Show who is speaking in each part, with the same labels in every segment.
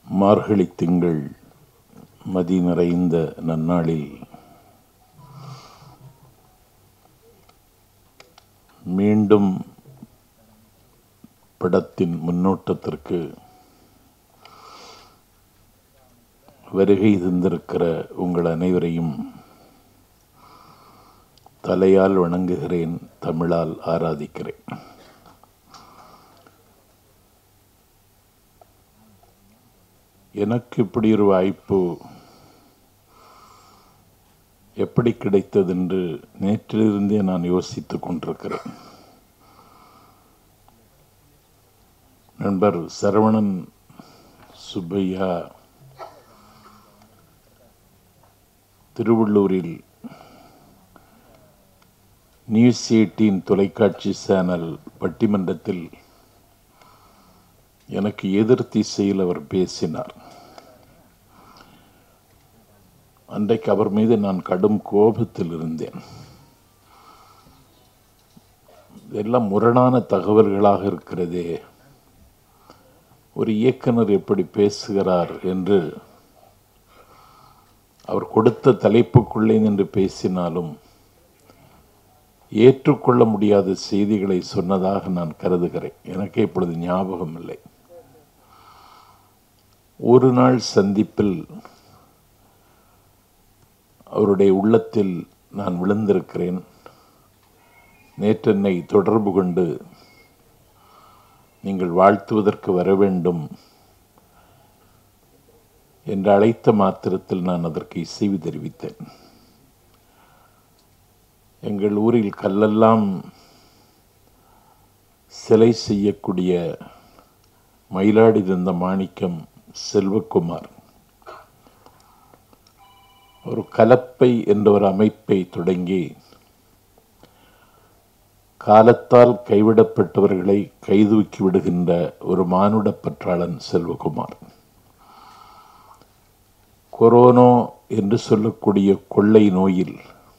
Speaker 1: மார்கழி திங்கள் மதி நிறைந்த நன்னாளில் மீண்டும் படத்தின் முன்னோட்டத்திற்கு வருகை தந்திருக்கிற உங்கள் அனைவரையும் தலையால் வணங்குகிறேன் தமிழால் ஆராதிக்கிறேன் எனக்கு இப்படி ஒரு வாய்ப்பு எப்படி கிடைத்ததென்று நேற்றிலிருந்தே நான் யோசித்துக் கொண்டிருக்கிறேன் நண்பர் சரவணன் சுப்பையா திருவள்ளூரில் நியூஸ் எயிட்டீன் தொலைக்காட்சி சேனல் பட்டிமன்றத்தில் எனக்கு எதிர் திசையில் அவர் பேசினார் அன்றைக்கு அவர் மீது நான் கடும் கோபத்தில் இருந்தேன் இதெல்லாம் முரணான தகவல்களாக இருக்கிறதே ஒரு இயக்குனர் எப்படி பேசுகிறார் என்று அவர் கொடுத்த தலைப்புக்குள்ளே நின்று பேசினாலும் ஏற்றுக்கொள்ள முடியாத செய்திகளை சொன்னதாக நான் கருதுகிறேன் எனக்கே இப்பொழுது ஞாபகம் இல்லை ஒரு நாள் சந்திப்பில் அவருடைய உள்ளத்தில் நான் விழுந்திருக்கிறேன் நேற்றென்னை தொடர்பு கொண்டு நீங்கள் வாழ்த்துவதற்கு வர வேண்டும் என்று அழைத்த மாத்திரத்தில் நான் அதற்கு இசைவு தெரிவித்தேன் எங்கள் ஊரில் கல்லெல்லாம் சிலை செய்யக்கூடிய மயிலாடி தந்த மாணிக்கம் செல்வகுமார் ஒரு கலப்பை என்ற ஒரு அமைப்பை தொடங்கி காலத்தால் கைவிடப்பட்டவர்களை கைதூக்கி விடுகின்ற ஒரு மானுட பற்றாளன் செல்வகுமார் கொரோனா என்று சொல்லக்கூடிய கொள்ளை நோயில்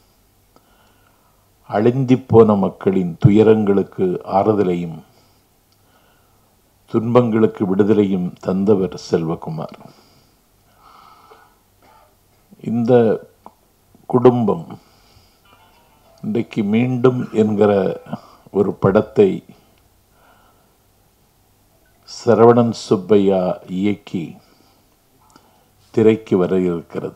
Speaker 1: அழிந்தி போன மக்களின் துயரங்களுக்கு ஆறுதலையும் துன்பங்களுக்கு விடுதலையும் தந்தவர் செல்வகுமார் இந்த குடும்பம் இன்றைக்கு மீண்டும் என்கிற ஒரு படத்தை சரவணன் சுப்பையா இயக்கி திரைக்கு வர இருக்கிறது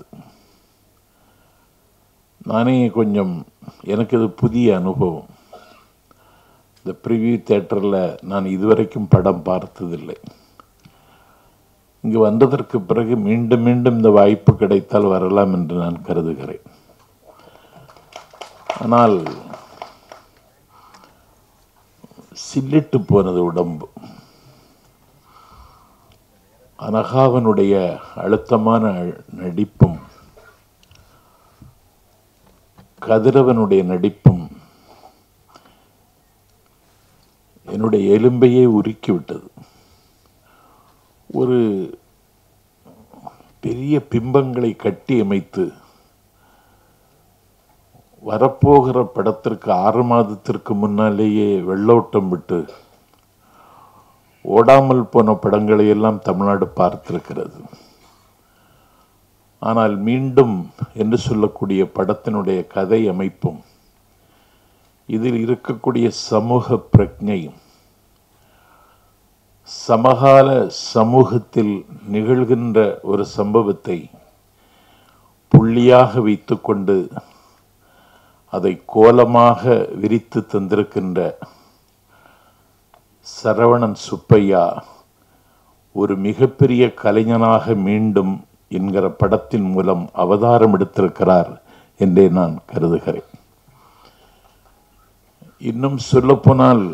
Speaker 1: நானே கொஞ்சம் எனக்கு இது புதிய அனுபவம் இந்த ப்ரிவியூ தேட்டரில் நான் இதுவரைக்கும் படம் பார்த்ததில்லை இங்கு வந்ததற்கு பிறகு மீண்டும் மீண்டும் இந்த வாய்ப்பு கிடைத்தால் வரலாம் என்று நான் கருதுகிறேன் ஆனால் சில்லிட்டு போனது உடம்பு அனகாவனுடைய அழுத்தமான நடிப்பும் கதிரவனுடைய நடிப்பும் என்னுடைய எலும்பையே உருக்கிவிட்டது ஒரு பெரிய பிம்பங்களை கட்டி அமைத்து வரப்போகிற படத்திற்கு ஆறு மாதத்திற்கு முன்னாலேயே வெள்ளோட்டம் விட்டு ஓடாமல் போன படங்களை எல்லாம் தமிழ்நாடு பார்த்திருக்கிறது ஆனால் மீண்டும் என்று சொல்லக்கூடிய படத்தினுடைய கதை அமைப்பும் இதில் இருக்கக்கூடிய சமூக பிரஜையும் சமகால சமூகத்தில் நிகழ்கின்ற ஒரு சம்பவத்தை புள்ளியாக வைத்துக்கொண்டு அதை கோலமாக விரித்து தந்திருக்கின்ற சரவணன் சுப்பையா ஒரு மிகப்பெரிய கலைஞனாக மீண்டும் என்கிற படத்தின் மூலம் அவதாரம் எடுத்திருக்கிறார் என்றே நான் கருதுகிறேன் இன்னும் சொல்லப்போனால்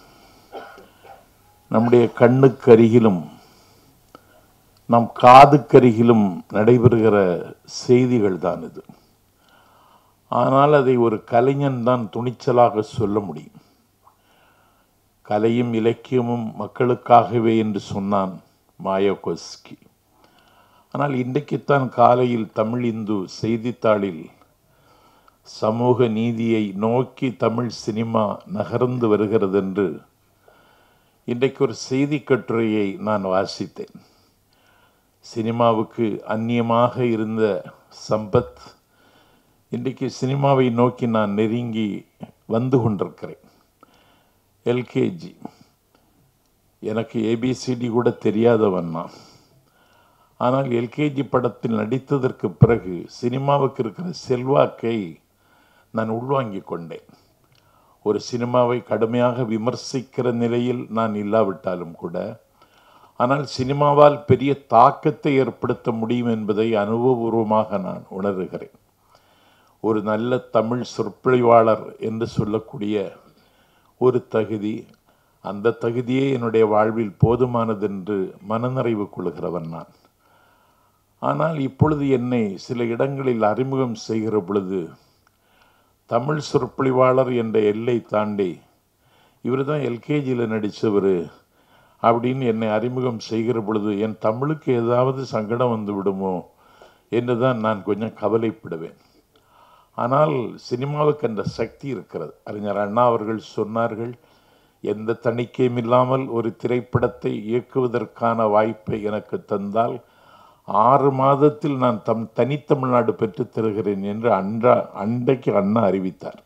Speaker 1: நம்முடைய கண்ணுக்கருகிலும் நம் காதுக்கருகிலும் நடைபெறுகிற செய்திகள் தான் இது ஆனால் அதை ஒரு கலைஞன் தான் துணிச்சலாக சொல்ல முடியும் கலையும் இலக்கியமும் மக்களுக்காகவே என்று சொன்னான் மாயோகோஸ்கி ஆனால் இன்றைக்குத்தான் காலையில் தமிழ் இந்து செய்தித்தாளில் சமூக நீதியை நோக்கி தமிழ் சினிமா நகர்ந்து வருகிறது என்று இன்றைக்கு ஒரு செய்தி கட்டுரையை நான் வாசித்தேன் சினிமாவுக்கு அந்நியமாக இருந்த சம்பத் இன்றைக்கு சினிமாவை நோக்கி நான் நெருங்கி வந்து கொண்டிருக்கிறேன் எல்கேஜி எனக்கு ஏபிசிடி கூட தெரியாதவன் நான் ஆனால் எல்கேஜி படத்தில் நடித்ததற்கு பிறகு சினிமாவுக்கு இருக்கிற செல்வாக்கை நான் உள்வாங்கிக் கொண்டேன் ஒரு சினிமாவை கடுமையாக விமர்சிக்கிற நிலையில் நான் இல்லாவிட்டாலும் கூட ஆனால் சினிமாவால் பெரிய தாக்கத்தை ஏற்படுத்த முடியும் என்பதை அனுபவபூர்வமாக நான் உணர்கிறேன் ஒரு நல்ல தமிழ் சொற்பொழிவாளர் என்று சொல்லக்கூடிய ஒரு தகுதி அந்த தகுதியே என்னுடைய வாழ்வில் போதுமானதென்று மனநிறைவு கொள்கிறவன் நான் ஆனால் இப்பொழுது என்னை சில இடங்களில் அறிமுகம் செய்கிற பொழுது தமிழ் சொற்பொழிவாளர் என்ற எல்லை தாண்டி இவர் தான் எல்கேஜியில் நடித்தவர் அப்படின்னு என்னை அறிமுகம் செய்கிற பொழுது என் தமிழுக்கு ஏதாவது சங்கடம் வந்து விடுமோ என்று தான் நான் கொஞ்சம் கவலைப்படுவேன் ஆனால் சினிமாவுக்கு அந்த சக்தி இருக்கிறது அறிஞர் அண்ணா அவர்கள் சொன்னார்கள் எந்த தணிக்கையும் இல்லாமல் ஒரு திரைப்படத்தை இயக்குவதற்கான வாய்ப்பை எனக்கு தந்தால் ஆறு மாதத்தில் நான் தம் தனித்தமிழ்நாடு பெற்றுத் தருகிறேன் என்று அன்றா அன்றைக்கு அண்ணா அறிவித்தார்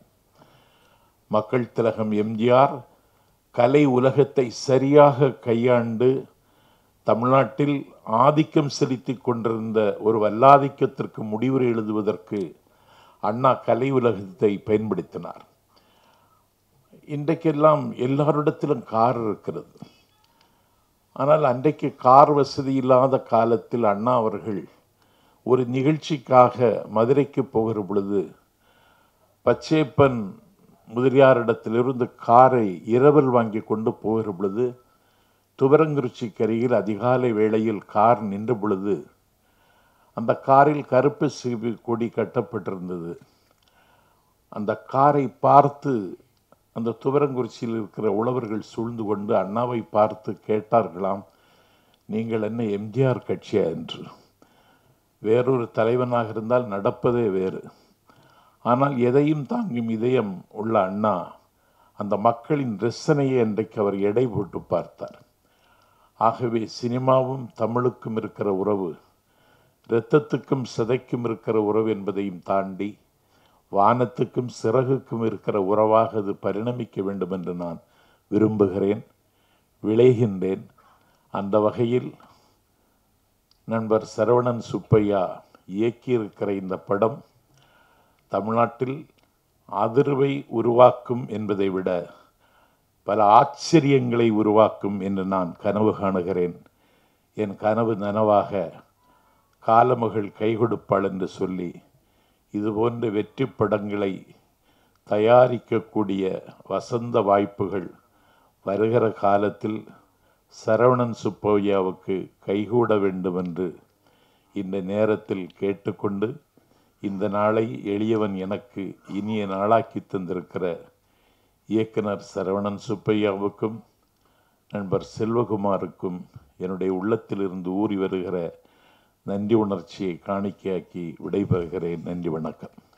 Speaker 1: மக்கள் திலகம் எம்ஜிஆர் கலை உலகத்தை சரியாக கையாண்டு தமிழ்நாட்டில் ஆதிக்கம் செலுத்தி கொண்டிருந்த ஒரு வல்லாதிக்கத்திற்கு முடிவுரை எழுதுவதற்கு அண்ணா கலை உலகத்தை பயன்படுத்தினார் இன்றைக்கெல்லாம் எல்லாரிடத்திலும் கார் இருக்கிறது ஆனால் அன்றைக்கு கார் வசதி இல்லாத காலத்தில் அண்ணா அவர்கள் ஒரு நிகழ்ச்சிக்காக மதுரைக்கு போகிற பொழுது பச்சேப்பன் முதலியாரிடத்திலிருந்து காரை இரவல் வாங்கி கொண்டு போகிற பொழுது துவரங்குறிச்சிக்கு அருகில் அதிகாலை வேளையில் கார் நின்ற பொழுது அந்த காரில் கருப்பு சிபி கொடி கட்டப்பட்டிருந்தது அந்த காரை பார்த்து அந்த துவரங்குறிச்சியில் இருக்கிற உழவர்கள் சூழ்ந்து கொண்டு அண்ணாவை பார்த்து கேட்டார்களாம் நீங்கள் என்ன எம்ஜிஆர் கட்சியா என்று வேறொரு தலைவனாக இருந்தால் நடப்பதே வேறு ஆனால் எதையும் தாங்கும் இதயம் உள்ள அண்ணா அந்த மக்களின் ரசனையை அன்றைக்கு அவர் எடை போட்டு பார்த்தார் ஆகவே சினிமாவும் தமிழுக்கும் இருக்கிற உறவு இரத்தத்துக்கும் சிதைக்கும் இருக்கிற உறவு என்பதையும் தாண்டி வானத்துக்கும் சிறகுக்கும் இருக்கிற உறவாக அது பரிணமிக்க வேண்டும் என்று நான் விரும்புகிறேன் விளைகின்றேன் அந்த வகையில் நண்பர் சரவணன் சுப்பையா இயக்கியிருக்கிற இந்த படம் தமிழ்நாட்டில் அதிர்வை உருவாக்கும் என்பதை விட பல ஆச்சரியங்களை உருவாக்கும் என்று நான் கனவு காணுகிறேன் என் கனவு நனவாக காலமகள் கை கொடுப்பாள் என்று சொல்லி இதுபோன்ற வெற்றி படங்களை தயாரிக்கக்கூடிய வசந்த வாய்ப்புகள் வருகிற காலத்தில் சரவணன் சுப்பையாவுக்கு கைகூட வேண்டும் என்று இந்த நேரத்தில் கேட்டுக்கொண்டு இந்த நாளை எளியவன் எனக்கு இனிய நாளாக்கி தந்திருக்கிற இயக்குனர் சரவணன் சுப்பையாவுக்கும் நண்பர் செல்வகுமாருக்கும் என்னுடைய உள்ளத்திலிருந்து ஊறி வருகிற நன்றி உணர்ச்சியை காணிக்கையாக்கி விடைபெறுகிறேன் நன்றி வணக்கம்